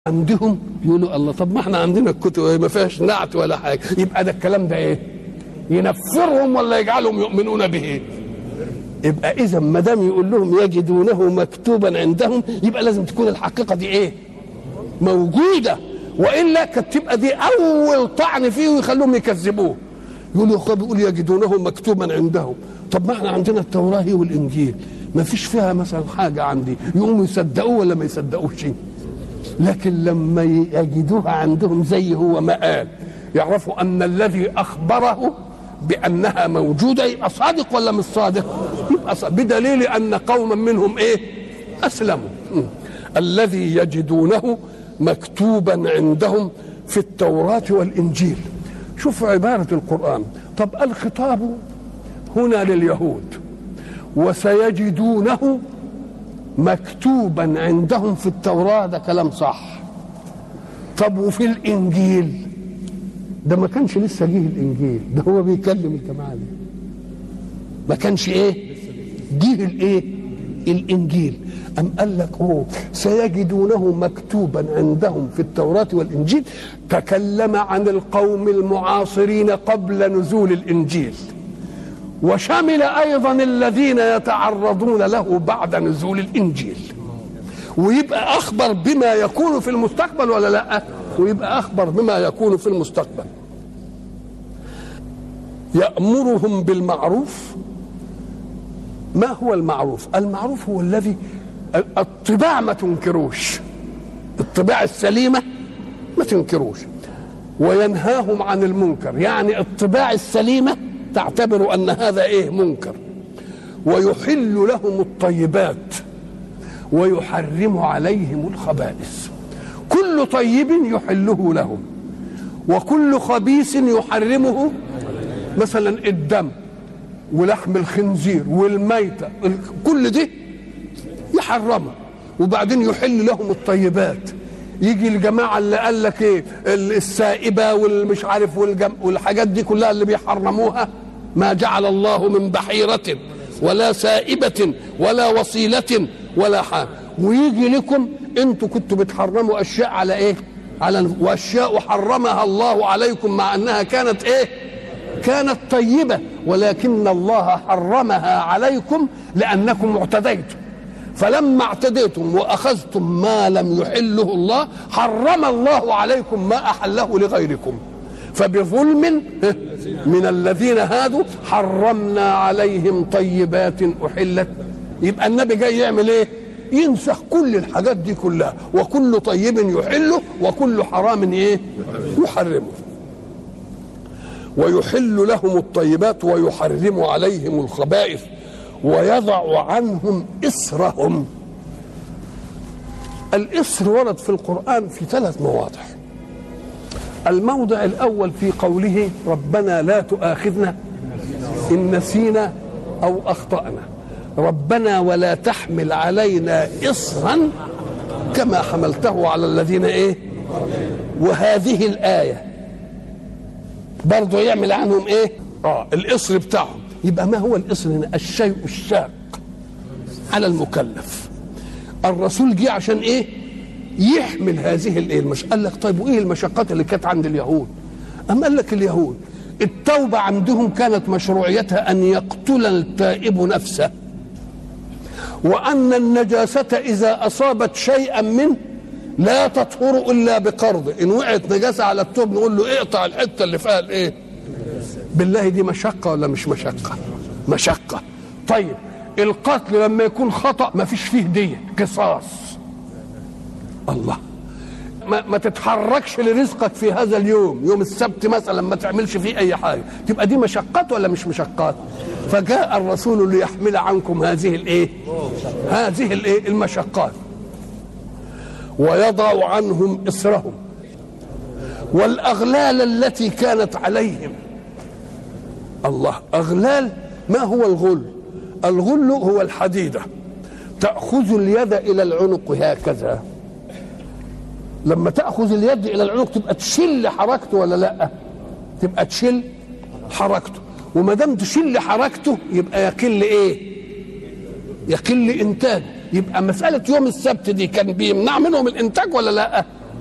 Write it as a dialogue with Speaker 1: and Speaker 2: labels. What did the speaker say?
Speaker 1: عندهم يقولوا الله طب ما احنا عندنا الكتب ما فيهاش نعت ولا حاجه يبقى ده الكلام ده ايه ينفرهم ولا يجعلهم يؤمنون به يبقى اذا ما دام يقول لهم يجدونه مكتوبا عندهم يبقى لازم تكون الحقيقه دي ايه موجوده والا كانت تبقى دي اول طعن فيه ويخلوهم يكذبوه يقولوا يا بيقول يجدونه مكتوبا عندهم طب ما احنا عندنا التوراه والانجيل ما فيش فيها مثلا حاجه عندي يقوموا يصدقوه ولا ما يصدقوش لكن لما يجدوها عندهم زي هو ما قال يعرفوا ان الذي اخبره بانها موجوده يبقى صادق ولا مش صادق؟ يبقى صادق بدليل ان قوما منهم ايه؟ اسلموا م. الذي يجدونه مكتوبا عندهم في التوراه والانجيل شوف عباره القران طب الخطاب هنا لليهود وسيجدونه مكتوبا عندهم في التوراة ده كلام صح طب وفي الإنجيل ده ما كانش لسه جه الإنجيل ده هو بيكلم الجماعة دي ما كانش إيه جه الإيه الإنجيل أم قال لك أوه سيجدونه مكتوبا عندهم في التوراة والإنجيل تكلم عن القوم المعاصرين قبل نزول الإنجيل وشمل ايضا الذين يتعرضون له بعد نزول الانجيل ويبقى اخبر بما يكون في المستقبل ولا لا ويبقى اخبر بما يكون في المستقبل يامرهم بالمعروف ما هو المعروف المعروف هو الذي الطباع ما تنكروش الطباع السليمه ما تنكروش وينهاهم عن المنكر يعني الطباع السليمه تعتبر ان هذا ايه منكر ويحل لهم الطيبات ويحرم عليهم الخبائث كل طيب يحله لهم وكل خبيث يحرمه مثلا الدم ولحم الخنزير والميتة كل دي يحرمها وبعدين يحل لهم الطيبات يجي الجماعه اللي قال لك ايه السائبه والمش عارف والجم والحاجات دي كلها اللي بيحرموها ما جعل الله من بحيره ولا سائبه ولا وصيله ولا حاجه ويجي لكم انتوا كنتوا بتحرموا اشياء على ايه؟ على واشياء حرمها الله عليكم مع انها كانت ايه؟ كانت طيبه ولكن الله حرمها عليكم لانكم اعتديتم فلما اعتديتم واخذتم ما لم يحله الله حرم الله عليكم ما احله لغيركم فبظلم من الذين هادوا حرمنا عليهم طيبات احلت يبقى النبي جاي يعمل ايه ينسخ كل الحاجات دي كلها وكل طيب يحله وكل حرام ايه يحرمه ويحل لهم الطيبات ويحرم عليهم الخبائث ويضع عنهم إسرهم الإسر ورد في القرآن في ثلاث مواضع الموضع الأول في قوله ربنا لا تؤاخذنا إن نسينا أو أخطأنا ربنا ولا تحمل علينا إصرا كما حملته على الذين إيه وهذه الآية برضه يعمل عنهم إيه آه الإصر بتاعهم يبقى ما هو الإصر هنا الشيء الشاق على المكلف الرسول جه عشان ايه يحمل هذه الايه المش... قال لك طيب وايه المشقات اللي كانت عند اليهود أم قال لك اليهود التوبة عندهم كانت مشروعيتها أن يقتل التائب نفسه وأن النجاسة إذا أصابت شيئا منه لا تطهر إلا بقرض إن وقعت نجاسة على التوب نقول له اقطع الحتة اللي فيها الإيه بالله دي مشقة ولا مش مشقة مشقة طيب القتل لما يكون خطأ ما فيش فيه دية قصاص الله ما, ما تتحركش لرزقك في هذا اليوم يوم السبت مثلا ما تعملش فيه اي حاجه تبقى دي مشقات ولا مش مشقات فجاء الرسول ليحمل عنكم هذه الايه هذه الايه المشقات ويضع عنهم اسرهم والاغلال التي كانت عليهم الله أغلال ما هو الغل الغل هو الحديدة تأخذ اليد إلى العنق هكذا لما تأخذ اليد إلى العنق تبقى تشل حركته ولا لا تبقى تشل حركته وما دام تشل حركته يبقى يقل ايه يقل انتاج يبقى مسألة يوم السبت دي كان بيمنع منهم الانتاج ولا لا